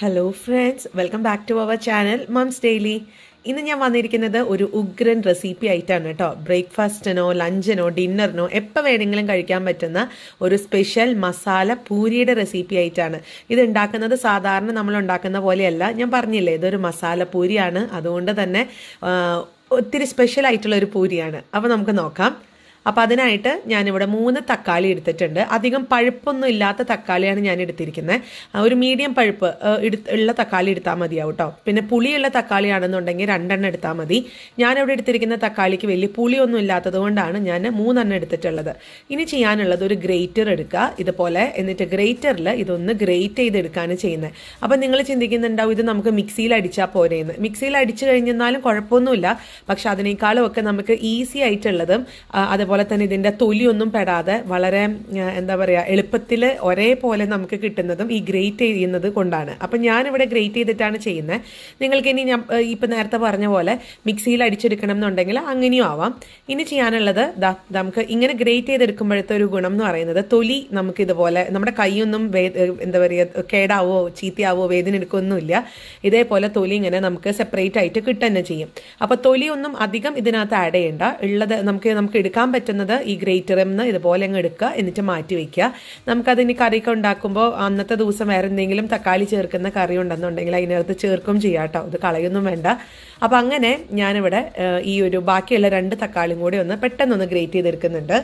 hello friends welcome back to our channel moms daily ഇന്ന് ഞാൻ വന്നിരിക്കുന്നത് ഒരു ഉഗ്രൻ റെസിപ്പി ആയിട്ടാണ് കേട്ടോ ബ്രേക്ക്ഫാസ്റ്റിനോ ലഞ്ചിനോ ഡിന്നറിനോ എപ്പോൾ വേണമെങ്കിലും കഴിക്കാൻ പറ്റുന്ന ഒരു സ്പെഷ്യൽ മസാല പൂരിയുടെ റെസിപ്പി ആയിട്ടാണ് ഇത് ഉണ്ടാക്കുന്നത് സാധാരണ നമ്മൾ ഉണ്ടാക്കുന്ന പോലെയല്ല ഞാൻ പറഞ്ഞില്ലേ ഇതൊരു മസാല പൂരിയാണ് അതുകൊണ്ട് തന്നെ ആ, ഒത്തിരി സ്പെഷ്യൽ ആയിട്ടുള്ള ഒരു പൂരിയാണ് അപ്പോൾ നമുക്ക് നോക്കാം അപ്പം അതിനായിട്ട് ഞാനിവിടെ മൂന്ന് തക്കാളി എടുത്തിട്ടുണ്ട് അധികം പഴുപ്പൊന്നും ഇല്ലാത്ത തക്കാളിയാണ് ഞാൻ എടുത്തിരിക്കുന്നത് ആ, ഒരു മീഡിയം പഴുപ്പ് ആ, എടുത്ത് ഉള്ള തക്കാളി എടുത്താൽ മതിയാവും കേട്ടോ പിന്നെ പുളിയുള്ള തക്കാളിയാണെന്നുണ്ടെങ്കിൽ രണ്ടെണ്ണം എടുത്താൽ മതി ഞാനിവിടെ എടുത്തിരിക്കുന്ന തക്കാളിക്ക് വലിയ പുളിയൊന്നും ഇല്ലാത്തത് കൊണ്ടാണ് ഞാൻ മൂന്നെണ്ണം എടുത്തിട്ടുള്ളത് ഇനി ചെയ്യാനുള്ളത് ഒരു ഗ്രേറ്റർ എടുക്കുക ഇതുപോലെ എന്നിട്ട് ഗ്രേറ്ററിൽ ഇതൊന്ന് ഗ്രേറ്റ് ചെയ്തെടുക്കുകയാണ് ചെയ്യുന്നത് അപ്പം നിങ്ങൾ ചിന്തിക്കുന്നുണ്ടാവും ഇത് നമുക്ക് മിക്സിയിൽ അടിച്ചാൽ പോരെയെന്ന് മിക്സിയിൽ അടിച്ചു കഴിഞ്ഞാലും കുഴപ്പമൊന്നുമില്ല പക്ഷെ അതിനേക്കാളും ഒക്കെ നമുക്ക് ഈസി ആയിട്ടുള്ളതും ആ, അതുപോലെ തന്നെ ഇതിന്റെ തൊലിയൊന്നും പെടാതെ വളരെ ആ, എന്താ പറയാ എളുപ്പത്തിൽ ഒരേപോലെ നമുക്ക് കിട്ടുന്നതും ഈ ഗ്രേറ്റ് ചെയ്യുന്നത് കൊണ്ടാണ് അപ്പം ഞാനിവിടെ ഗ്രേറ്റ് ചെയ്തിട്ടാണ് ചെയ്യുന്നത് നിങ്ങൾക്ക് ഇനി ഞാൻ ആ, ഇപ്പൊ നേരത്തെ പറഞ്ഞ പോലെ മിക്സിയിൽ അടിച്ചെടുക്കണം എന്നുണ്ടെങ്കിൽ അങ്ങനെയും ആവാം ഇനി ചെയ്യാനുള്ളത് ദാ നമുക്ക് ഇങ്ങനെ ഗ്രേറ്റ് ചെയ്തെടുക്കുമ്പോഴത്തെ ഒരു ഗുണം എന്ന് പറയുന്നത് തൊലി നമുക്ക് ഇതുപോലെ നമ്മുടെ കൈയൊന്നും വേ എന്താ പറയുക കേടാവോ ചീത്തയാവോ വേദന എടുക്കുകയൊന്നുമില്ല ഇതേപോലെ തൊലി ഇങ്ങനെ നമുക്ക് സെപ്പറേറ്റ് ആയിട്ട് കിട്ടുക തന്നെ ചെയ്യും അപ്പോൾ തൊലിയൊന്നും അധികം ഇതിനകത്ത് ആഡ് ചെയ്യണ്ട ഉള്ളത് നമുക്ക് നമുക്ക് എടുക്കാൻ പറ്റുന്നത് ഈ ഗ്രേറ്ററിൽ നിന്ന് ഇതുപോലെ അങ്ങ് എടുക്കുക എന്നിട്ട് മാറ്റി വെക്കുക നമുക്കതിന് കറിയൊക്കെ ഉണ്ടാക്കുമ്പോൾ അന്നത്തെ ദിവസം വേറെ എന്തെങ്കിലും തക്കാളി ചേർക്കുന്ന കറി ഉണ്ടെന്നുണ്ടെങ്കിൽ അതിനകത്ത് ചേർക്കും ചെയ്യാം കേട്ടോ ഇത് കളയൊന്നും വേണ്ട അപ്പം അങ്ങനെ ഞാനിവിടെ ഏഹ്, ഈ ഒരു ബാക്കിയുള്ള രണ്ട് തക്കാളിയും കൂടി ഒന്ന് പെട്ടെന്നൊന്ന് ഗ്രേറ്റ് ചെയ്തെടുക്കുന്നുണ്ട്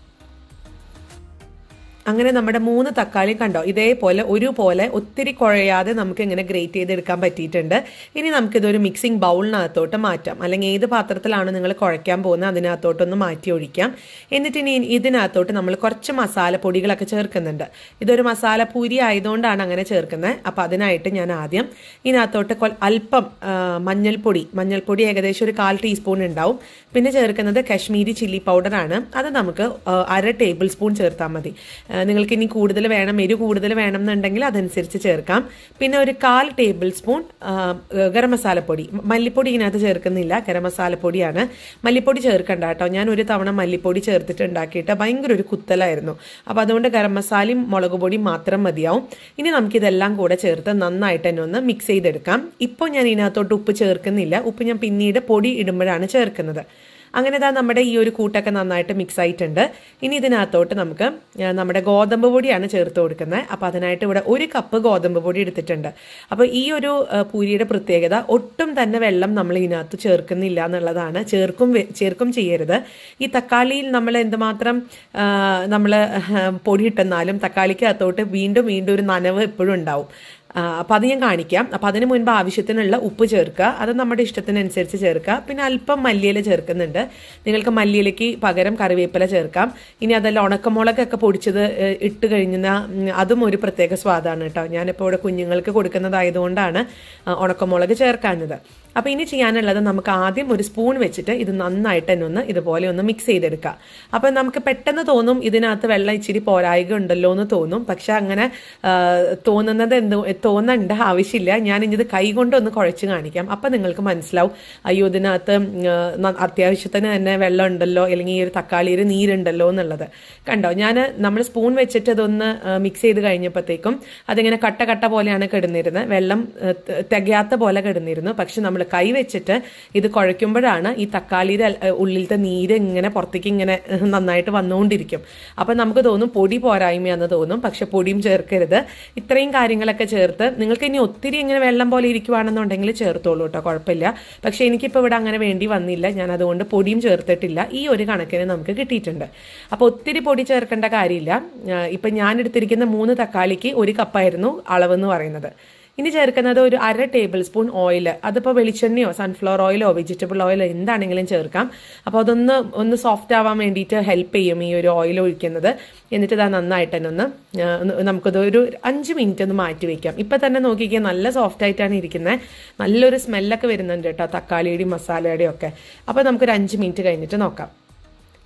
അങ്ങനെ നമ്മുടെ മൂന്ന് തക്കാളി കണ്ടോ ഇതേപോലെ ഒരുപോലെ ഒത്തിരി കുഴയാതെ നമുക്ക് ഇങ്ങനെ ഗ്രേറ്റ് ചെയ്തെടുക്കാൻ പറ്റിയിട്ടുണ്ട് ഇനി നമുക്കിതൊരു മിക്സിംഗ് ബൗളിനകത്തോട്ട് മാറ്റാം അല്ലെങ്കിൽ ഏത് പാത്രത്തിലാണ് നിങ്ങൾ കുഴയ്ക്കാൻ പോകുന്നത് അതിനകത്തോട്ടൊന്ന് മാറ്റി ഒഴിക്കാം എന്നിട്ട് ഇനി ഇതിനകത്തോട്ട് നമ്മൾ കുറച്ച് മസാലപ്പൊടികളൊക്കെ ചേർക്കുന്നുണ്ട് ഇതൊരു മസാല പൂരി ആയതുകൊണ്ടാണ് അങ്ങനെ ചേർക്കുന്നത് അപ്പോൾ അതിനായിട്ട് ഞാൻ ആദ്യം ഇതിനകത്തോട്ട് കൊ- അല്പം ആ, മഞ്ഞൾപ്പൊടി മഞ്ഞൾപ്പൊടി ഏകദേശം ഒരു കാൽ ടീസ്പൂൺ ഉണ്ടാവും പിന്നെ ചേർക്കുന്നത് കശ്മീരി ചില്ലി പൗഡറാണ് അത് നമുക്ക് ആ, അര ടേബിൾ സ്പൂൺ ചേർത്താൽ മതി ആ, നിങ്ങൾക്ക് ഇനി കൂടുതൽ വേണം എരി കൂടുതൽ വേണം എന്നുണ്ടെങ്കിൽ അതനുസരിച്ച് ചേർക്കാം പിന്നെ ഒരു കാൽ ടേബിൾ സ്പൂൺ ആ, ഗരം മസാലപ്പൊടി മല്ലിപ്പൊടി ഇതിനകത്ത് ചേർക്കുന്നില്ല ഗരം മസാലപ്പൊടിയാണ് മല്ലിപ്പൊടി ചേർക്കണ്ട കേട്ടോ ഞാൻ ഒരു തവണ മല്ലിപ്പൊടി ചേർത്തിട്ട് ഉണ്ടാക്കിയിട്ട് ഭയങ്കര ഒരു കുത്തലായിരുന്നു അപ്പോൾ അതുകൊണ്ട് ഗരം മസാലയും മുളക് പൊടിയും മാത്രം മതിയാവും ഇനി നമുക്കിതെല്ലാം കൂടെ ചേർത്ത് നന്നായിട്ട് തന്നെ ഒന്ന് മിക്സ് ചെയ്തെടുക്കാം ഇപ്പോൾ ഞാൻ ഇതിനകത്തോട്ട് ഉപ്പ് ചേർക്കുന്നില്ല ഉപ്പ് ഞാൻ പിന്നീട് പൊടി ഇടുമ്പോഴാണ് ചേർക്കുന്നത് അങ്ങനെ ഇതാ നമ്മുടെ ഈ ഒരു കൂട്ടൊക്കെ നന്നായിട്ട് മിക്സ് ആയിട്ടുണ്ട് ഇനി ഇതിനകത്തോട്ട് നമുക്ക് ആ, നമ്മുടെ ഗോതമ്പ് പൊടിയാണ് ചേർത്ത് കൊടുക്കുന്നത് അപ്പോൾ അതിനായിട്ട് ഇവിടെ ഒരു കപ്പ് ഗോതമ്പ് പൊടി എടുത്തിട്ടുണ്ട് അപ്പോൾ ഈ ഒരു ആ, പൂരിയുടെ പ്രത്യേകത ഒട്ടും തന്നെ വെള്ളം നമ്മൾ ഇതിനകത്ത് ചേർക്കുന്നില്ല എന്നുള്ളതാണ് ചേർക്കും വെ- ചേർക്കും ചെയ്യരുത് ഈ തക്കാളിയിൽ നമ്മൾ എന്തുമാത്രം നമ്മൾ പൊടി ഇട്ടെന്നാലും തക്കാളിക്കകത്തോട്ട് വീണ്ടും വീണ്ടും ഒരു നനവ് എപ്പോഴും ഉണ്ടാവും അപ്പം അത് ഞാൻ കാണിക്കാം അപ്പം അതിന് മുൻപ് ആവശ്യത്തിനുള്ള ഉപ്പ് ചേർക്കുക അത് നമ്മുടെ ഇഷ്ടത്തിനനുസരിച്ച് ചേർക്കുക പിന്നെ അല്പം മല്ലിയില ചേർക്കുന്നുണ്ട് നിങ്ങൾക്ക് മല്ലിയിലയ്ക്ക് പകരം കറിവേപ്പില ചേർക്കാം ഇനി അതല്ല ഉണക്കമുളകൊക്കെ പൊടിച്ചത് ഏഹ്, ഇട്ട് കഴിഞ്ഞാൽ അതും ഒരു പ്രത്യേക സ്വാദാണ് കേട്ടോ ഞാനിപ്പോൾ ഇവിടെ കുഞ്ഞുങ്ങൾക്ക് കൊടുക്കുന്നതായതുകൊണ്ടാണ് ആ, ഉണക്കമുളക് ചേർക്കാഞ്ഞത് അപ്പോൾ ഇനി ചെയ്യാനുള്ളത് നമുക്ക് ആദ്യം ഒരു സ്പൂൺ വെച്ചിട്ട് ഇത് നന്നായിട്ട് തന്നെ ഒന്ന് ഇതുപോലെ ഒന്ന് മിക്സ് ചെയ്തെടുക്കുക അപ്പം നമുക്ക് പെട്ടെന്ന് തോന്നും ഇതിനകത്ത് വെള്ളം ഇച്ചിരി പോരായിക ഉണ്ടല്ലോ എന്ന് തോന്നും പക്ഷെ അങ്ങനെ ആ, തോന്നുന്നത് എന്തോ തോന്നേണ്ട ആവശ്യമില്ല ഞാൻ ഇനി ഇത് കൈ കൊണ്ടൊന്ന് കുഴച്ച് കാണിക്കാം അപ്പം നിങ്ങൾക്ക് മനസ്സിലാവും അയ്യോ ഇതിനകത്ത് ഉം, ആ, ന- അത്യാവശ്യത്തിന് തന്നെ വെള്ളം ഉണ്ടല്ലോ അല്ലെങ്കിൽ ഈ ഒരു തക്കാളിയിൽ നീരുണ്ടല്ലോ എന്നുള്ളത് കണ്ടോ ഞാൻ നമ്മൾ സ്പൂൺ വെച്ചിട്ട് ഇതൊന്ന് മിക്സ് ചെയ്ത് കഴിഞ്ഞപ്പോഴത്തേക്കും അതിങ്ങനെ കട്ട കട്ട പോലെയാണ് കിടന്നിരുന്നത് വെള്ളം ആ, ത- തികയാത്ത പോലെ കിടന്നിരുന്നു പക്ഷെ നമ്മൾ കൈ വെച്ചിട്ട് ഇത് കുഴയ്ക്കുമ്പോഴാണ് ഈ തക്കാളിയുടെ അൽ- ഉള്ളിലത്തെ നീര് ഇങ്ങനെ പുറത്തേക്ക് ഇങ്ങനെ നന്നായിട്ട് വന്നുകൊണ്ടിരിക്കും അപ്പം നമുക്ക് തോന്നും പൊടി പോരായ്മയാന്ന് തോന്നും പക്ഷെ പൊടിയും ചേർക്കരുത് ഇത്രയും കാര്യങ്ങളൊക്കെ ചേർത്ത് നിങ്ങൾക്ക് ഇനി ഒത്തിരി ഇങ്ങനെ വെള്ളം പോലെ ഇരിക്കുവാണെന്നുണ്ടെങ്കിൽ ചേർത്തോളൂ കേട്ടോ കുഴപ്പമില്ല പക്ഷെ എനിക്കിപ്പോൾ ഇവിടെ അങ്ങനെ വേണ്ടി വന്നില്ല ഞാൻ അതുകൊണ്ട് പൊടിയും ചേർത്തിട്ടില്ല ഈ ഒരു കണക്കിന് നമുക്ക് കിട്ടിയിട്ടുണ്ട് അപ്പോൾ ഒത്തിരി പൊടി ചേർക്കേണ്ട കാര്യമില്ല ആ, ഇപ്പം ഞാൻ എടുത്തിരിക്കുന്ന മൂന്ന് തക്കാളിക്ക് ഒരു കപ്പായിരുന്നു അളവെന്ന് പറയുന്നത് ഇനി ചേർക്കുന്നത് ഒരു അര ടേബിൾ സ്പൂൺ ഓയിൽ അതിപ്പോൾ വെളിച്ചെണ്ണയോ സൺഫ്ലവർ ഓയിലോ വെജിറ്റബിൾ ഓയിലോ എന്താണെങ്കിലും ചേർക്കാം അപ്പോൾ അതൊന്ന് ഒന്ന് സോഫ്റ്റ് ആവാൻ വേണ്ടിയിട്ട് ഹെൽപ്പ് ചെയ്യും ഈ ഒരു ഓയിൽ ഒഴിക്കുന്നത് എന്നിട്ട് ഇതാ നന്നായിട്ട് തന്നെ ഒന്ന് ആ, ഒന്ന് നമുക്കത് ഒരു അഞ്ച് മിനിറ്റ് ഒന്ന് മാറ്റി വെക്കാം ഇപ്പം തന്നെ നോക്കിക്കാൻ നല്ല സോഫ്റ്റ് ആയിട്ടാണ് ഇരിക്കുന്നത് നല്ലൊരു സ്മെല്ലൊക്കെ വരുന്നുണ്ട് കേട്ടോ തക്കാളിയുടെയും മസാലയുടെയും ഒക്കെ അപ്പോൾ നമുക്കൊരു അഞ്ച് മിനിറ്റ് കഴിഞ്ഞിട്ട് നോക്കാം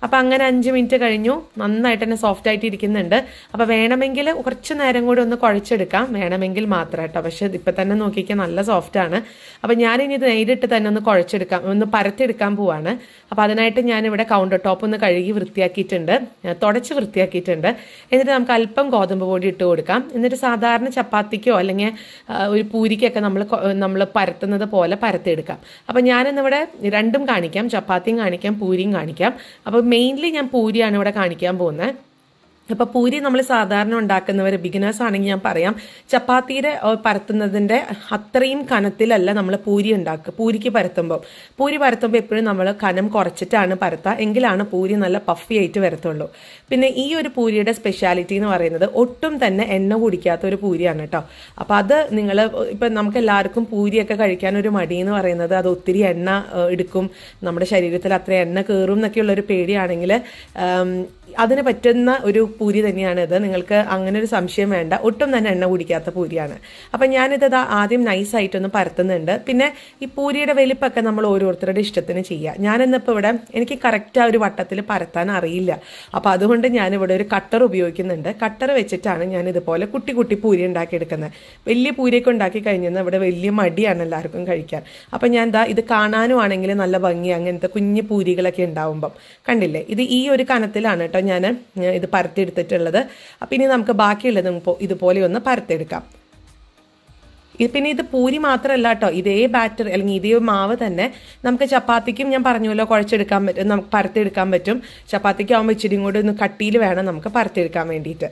അപ്പം അങ്ങനെ അഞ്ച് മിനിറ്റ് കഴിഞ്ഞു നന്നായിട്ട് തന്നെ സോഫ്റ്റ് ആയിട്ട് ഇരിക്കുന്നുണ്ട് അപ്പം വേണമെങ്കിൽ കുറച്ച് നേരം കൂടി ഒന്ന് കുഴച്ചെടുക്കാം വേണമെങ്കിൽ മാത്രം കേട്ടോ പക്ഷെ ഇപ്പം തന്നെ നോക്കിക്കാൻ നല്ല സോഫ്റ്റ് ആണ് അപ്പം ഞാനിനി ഇത് നേരിട്ട് തന്നെ ഒന്ന് കുഴച്ചെടുക്കാം ഒന്ന് പരത്തിയെടുക്കാൻ പോവാണ് അപ്പം അതിനായിട്ട് ഞാനിവിടെ കൗണ്ടർ ടോപ്പ് ഒന്ന് കഴുകി വൃത്തിയാക്കിയിട്ടുണ്ട് ഏഹ് തുടച്ച് വൃത്തിയാക്കിയിട്ടുണ്ട് എന്നിട്ട് നമുക്ക് അല്പം ഗോതമ്പ് പൊടി ഇട്ട് കൊടുക്കാം എന്നിട്ട് സാധാരണ ചപ്പാത്തിക്കോ അല്ലെങ്കിൽ ആ, ഒരു പൂരിക്കൊക്കെ നമ്മൾ നമ്മൾ പരത്തുന്നത് പോലെ പരത്തിയെടുക്കാം അപ്പം ഞാനിന്നിവിടെ രണ്ടും കാണിക്കാം ചപ്പാത്തിയും കാണിക്കാം പൂരിയും കാണിക്കാം അപ്പോൾ മെയിൻലി ഞാൻ പൂരിയാണ് ഇവിടെ കാണിക്കാൻ പോകുന്നത് അപ്പോൾ പൂരി നമ്മൾ സാധാരണ ഉണ്ടാക്കുന്നവർ ബിഗിനേഴ്സ് ആണെങ്കിൽ ഞാൻ പറയാം ചപ്പാത്തിയുടെ ഏഹ്, പരത്തുന്നതിൻ്റെ അത്രയും കനത്തിലല്ല നമ്മൾ പൂരി ഉണ്ടാക്കുക പൂരിക്ക് പരത്തുമ്പോൾ പൂരി പരത്തുമ്പോൾ എപ്പോഴും നമ്മൾ കനം കുറച്ചിട്ടാണ് പരത്തുക എങ്കിലാണ് പൂരി നല്ല പഫി ആയിട്ട് വരത്തുള്ളൂ പിന്നെ ഈ ഒരു പൂരിയുടെ സ്പെഷ്യാലിറ്റി എന്ന് പറയുന്നത് ഒട്ടും തന്നെ എണ്ണ കുടിക്കാത്ത ഒരു പൂരിയാണ് കേട്ടോ അപ്പോൾ അത് നിങ്ങൾ ഇപ്പം നമുക്ക് എല്ലാവർക്കും പൂരിയൊക്കെ കഴിക്കാൻ ഒരു മടി എന്ന് പറയുന്നത് അത് ഒത്തിരി എണ്ണ ഏഹ്, എടുക്കും നമ്മുടെ ശരീരത്തിൽ അത്ര എണ്ണ കയറും എന്നൊക്കെയുള്ള ഒരു പേടിയാണെങ്കിൽ ആം, അതിന് പറ്റുന്ന ഒരു പൂരി തന്നെയാണ് ഇത് നിങ്ങൾക്ക് അങ്ങനെ ഒരു സംശയം വേണ്ട ഒട്ടും തന്നെ എണ്ണ കുടിക്കാത്ത പൂരിയാണ് അപ്പം ഞാനിത് ദാ ആദ്യം നൈസായിട്ടൊന്ന് പരത്തുന്നുണ്ട് പിന്നെ ഈ പൂരിയുടെ വലിപ്പമൊക്കെ നമ്മൾ ഓരോരുത്തരുടെ ഇഷ്ടത്തിന് ചെയ്യുക ഞാനിന്നിപ്പോൾ ഇവിടെ എനിക്ക് കറക്റ്റ് ആ ഒരു വട്ടത്തിൽ പരത്താൻ അറിയില്ല അപ്പം അതുകൊണ്ട് ഞാനിവിടെ ഒരു കട്ടർ ഉപയോഗിക്കുന്നുണ്ട് കട്ടർ വെച്ചിട്ടാണ് ഞാൻ ഇതുപോലെ കുട്ടി കുട്ടി പൂരി ഉണ്ടാക്കിയെടുക്കുന്നത് വലിയ പൂരിയൊക്കെ ഉണ്ടാക്കി കഴിഞ്ഞാൽ ഇവിടെ വലിയ മടിയാണ് എല്ലാവർക്കും കഴിക്കാൻ അപ്പം ഞാൻ ദാ ഇത് കാണാനും ആണെങ്കിൽ നല്ല ഭംഗി അങ്ങനത്തെ കുഞ്ഞു പൂരികളൊക്കെ ഉണ്ടാവുമ്പം കണ്ടില്ലേ ഇത് ഈ ഒരു കനത്തിലാണ് കേട്ടോ ഞാൻ ഇത് പരത്തിയെടുത്തിട്ടുള്ളത് അപ്പം ഇനി നമുക്ക് ബാക്കിയുള്ളത് ഇപ്പോ- ഇതുപോലെ ഒന്ന് പരത്തിയെടുക്കാം ഇത് പിന്നെ ഇത് പൂരി മാത്രമല്ല കേട്ടോ ഇതേ ബാറ്റർ അല്ലെങ്കിൽ ഇതേ മാവ് തന്നെ നമുക്ക് ചപ്പാത്തിക്കും ഞാൻ പറഞ്ഞല്ലോ കുഴച്ചെടുക്കാൻ പറ്റും നമുക്ക് പരത്തിയെടുക്കാൻ പറ്റും ചപ്പാത്തിക്ക് ആകുമ്പോൾ ഇച്ചിരി കൂടി ഒന്ന് കട്ടിയിൽ വേണം നമുക്ക് പരത്തിയെടുക്കാൻ വേണ്ടിയിട്ട്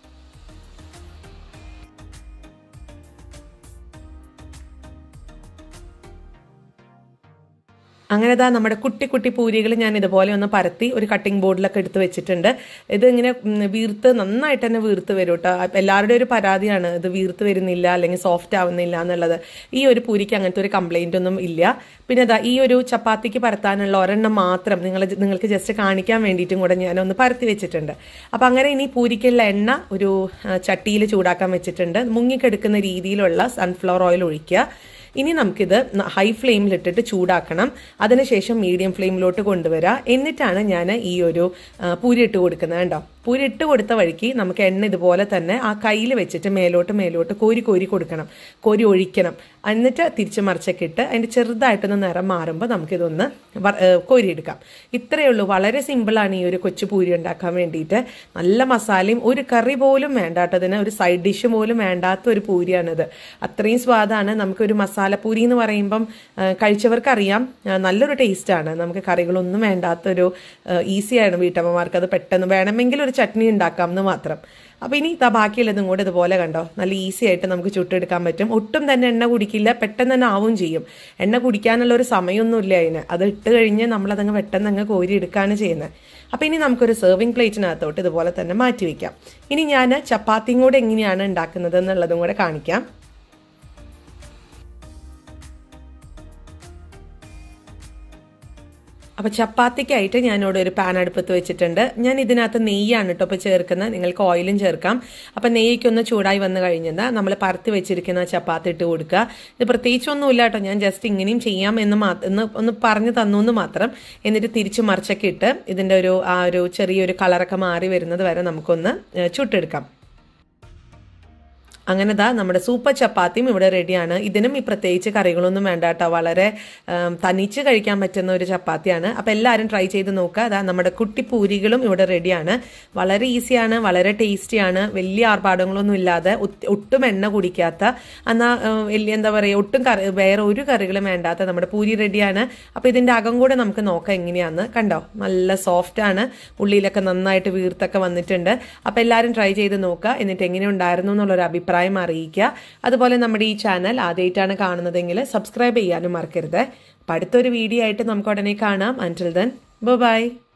അങ്ങനെ ദാ നമ്മുടെ കുട്ടി കുട്ടി പൂരികൾ ഞാൻ ഇതുപോലെ ഒന്ന് പരത്തി ഒരു കട്ടിംഗ് ബോർഡിലൊക്കെ എടുത്ത് വെച്ചിട്ടുണ്ട് ഇത് ഇങ്ങനെ ഉം, വീർത്ത് നന്നായിട്ട് തന്നെ വീർത്ത് വരും കേട്ടോ അപ്പൊ എല്ലാവരുടെയും ഒരു പരാതിയാണ് ഇത് വീർത്ത് വരുന്നില്ല അല്ലെങ്കിൽ സോഫ്റ്റ് ആവുന്നില്ല എന്നുള്ളത് ഈ ഒരു പൂരിക്ക് അങ്ങനത്തെ ഒരു കംപ്ലൈന്റ് ഒന്നും ഇല്ല പിന്നെ ദാ ഈ ഒരു ചപ്പാത്തിക്ക് പരത്താനുള്ള ഒരെണ്ണം മാത്രം നിങ്ങൾ നിങ്ങൾക്ക് ജസ്റ്റ് കാണിക്കാൻ വേണ്ടിയിട്ടും കൂടെ ഞാൻ ഒന്ന് പരത്തി വെച്ചിട്ടുണ്ട് അപ്പൊ അങ്ങനെ ഇനി പൂരിക്കുള്ള എണ്ണ ഒരു ചട്ടിയിൽ ചൂടാക്കാൻ വെച്ചിട്ടുണ്ട് മുങ്ങിക്കെടുക്കുന്ന രീതിയിലുള്ള സൺഫ്ലവർ ഓയിൽ ഒഴിക്കുക ഇനി നമുക്കിത് ഹൈ ഫ്ലെയിമിലിട്ടിട്ട് ചൂടാക്കണം അതിനുശേഷം മീഡിയം ഫ്ലെയിമിലോട്ട് കൊണ്ടുവരിക എന്നിട്ടാണ് ഞാൻ ഈ ഒരു ആ, പൂരി ഇട്ട് കൊടുക്കുന്നത് കേട്ടോ പൂരി ഇട്ട് കൊടുത്ത വഴിക്ക് നമുക്ക് എണ്ണ ഇതുപോലെ തന്നെ ആ കയ്യിൽ വെച്ചിട്ട് മേലോട്ട് മേലോട്ട് കോരി കോരി കൊടുക്കണം കോരി ഒഴിക്കണം എന്നിട്ട് തിരിച്ച് മറിച്ചൊക്കെ ഇട്ട് അതിൻ്റെ ചെറുതായിട്ടൊന്ന് നിറം മാറുമ്പോൾ നമുക്കിതൊന്ന് വർ- ഏ, കോരിയെടുക്കാം ഇത്രയേ ഉള്ളൂ വളരെ സിമ്പിളാണ് ഈ ഒരു കൊച്ചു പൂരി ഉണ്ടാക്കാൻ വേണ്ടിയിട്ട് നല്ല മസാലയും ഒരു കറി പോലും വേണ്ട കേട്ടോ അതിന് ഒരു സൈഡ് ഡിഷ് പോലും വേണ്ടാത്ത ഒരു പൂരിയാണിത് അത്രയും സ്വാദാണ് നമുക്കൊരു മസാലപ്പൂരി എന്ന് പറയുമ്പം ആ, കഴിച്ചവർക്കറിയാം ആ, നല്ലൊരു ടേസ്റ്റാണ് നമുക്ക് കറികളൊന്നും വേണ്ടാത്തൊരു ഈസിയാണ് വീട്ടമ്മമാർക്ക് അത് പെട്ടെന്ന് വേണമെങ്കിൽ ഒരു ചട്നി ഉണ്ടാക്കാം എന്ന് മാത്രം അപ്പോൾ ഇനി ഇതാ ബാക്കിയുള്ളതും കൂടെ ഇതുപോലെ കണ്ടോ നല്ല ഈസി ആയിട്ട് നമുക്ക് ചുട്ടെടുക്കാൻ പറ്റും ഒട്ടും തന്നെ എണ്ണ കുടിക്കില്ല പെട്ടെന്ന് തന്നെ ആവും ചെയ്യും എണ്ണ കുടിക്കാനുള്ള ഒരു സമയമൊന്നുമില്ല അതിന് അത് ഇട്ട് കഴിഞ്ഞ് നമ്മളതങ്ങ് പെട്ടെന്ന് അങ്ങ് കോരി എടുക്കുകയാണ് ചെയ്യുന്നത് അപ്പോൾ ഇനി നമുക്കൊരു സെർവിങ് പ്ലേറ്റിനകത്തോട്ട് ഇതുപോലെ തന്നെ മാറ്റി വയ്ക്കാം ഇനി ഞാൻ ചപ്പാത്തിയും കൂടെ എങ്ങനെയാണ് ഉണ്ടാക്കുന്നത് എന്നുള്ളതും കൂടെ കാണിക്കാം അപ്പോൾ ചപ്പാത്തിക്കായിട്ട് ഞാനിവിടെ ഒരു പാൻ അടുപ്പത്ത് വെച്ചിട്ടുണ്ട് ഞാൻ ഇതിനകത്ത് നെയ്യാണ് കേട്ടോ ഇപ്പോൾ ചേർക്കുന്നത് നിങ്ങൾക്ക് ഓയിലും ചേർക്കാം അപ്പം നെയ്ക്കൊന്ന് ചൂടായി വന്നു കഴിഞ്ഞാൽ നമ്മൾ പരത്തി വെച്ചിരിക്കുന്ന ചപ്പാത്തി ഇട്ട് കൊടുക്കുക ഇത് പ്രത്യേകിച്ചൊന്നുമില്ല കേട്ടോ ഞാൻ ജസ്റ്റ് ഇങ്ങനെയും ചെയ്യാം എന്ന് മാ- എന്ന് ഒന്ന് പറഞ്ഞു തന്നു എന്ന് മാത്രം എന്നിട്ട് തിരിച്ച് മറിച്ചൊക്കെ ഇട്ട് ഇതിൻ്റെ ഒരു ആ ഒരു ചെറിയൊരു കളറൊക്കെ മാറി വരുന്നത് വരെ നമുക്കൊന്ന് ഏ, ചുട്ടെടുക്കാം അങ്ങനെ ദാ നമ്മുടെ സൂപ്പർ ചപ്പാത്തിയും ഇവിടെ റെഡിയാണ് ഇതിനും ഈ പ്രത്യേകിച്ച് കറികളൊന്നും വേണ്ട കേട്ടോ വളരെ ഉം, തനിച്ച് കഴിക്കാൻ പറ്റുന്ന ഒരു ചപ്പാത്തിയാണ് അപ്പോൾ എല്ലാവരും ട്രൈ ചെയ്ത് നോക്കുക അതാ നമ്മുടെ കുട്ടി പൂരികളും ഇവിടെ റെഡിയാണ് വളരെ ഈസിയാണ് വളരെ ടേസ്റ്റിയാണ് വലിയ ആർഭാടങ്ങളൊന്നും ഇല്ലാതെ ഒത്ത്- ഒട്ടും എണ്ണ കുടിക്കാത്ത എന്നാൽ വലിയ എന്താ പറയുക ഒട്ടും കറി വേറെ ഒരു കറികളും വേണ്ടാത്ത നമ്മുടെ പൂരി റെഡിയാണ് അപ്പോൾ ഇതിൻ്റെ അകം കൂടെ നമുക്ക് നോക്കാം എങ്ങനെയാന്ന് കണ്ടോ നല്ല സോഫ്റ്റ് ആണ് ഉള്ളിലൊക്കെ നന്നായിട്ട് വീർത്തൊക്കെ വന്നിട്ടുണ്ട് അപ്പോൾ എല്ലാവരും ട്രൈ ചെയ്ത് നോക്കുക എന്നിട്ട് എങ്ങനെ ഉണ്ടായിരുന്നു എന്നുള്ളൊരു അഭിപ്രായം അറിയിക്കുക അതുപോലെ നമ്മുടെ ഈ ചാനൽ ആദ്യമായിട്ടാണ് കാണുന്നതെങ്കിൽ സബ്സ്ക്രൈബ് ചെയ്യാനും മറക്കരുത് അപ്പോൾ അടുത്തൊരു വീഡിയോ ആയിട്ട് നമുക്ക് ഉടനെ കാണാം അൻറ്റിൽ ദെൻ ബൈ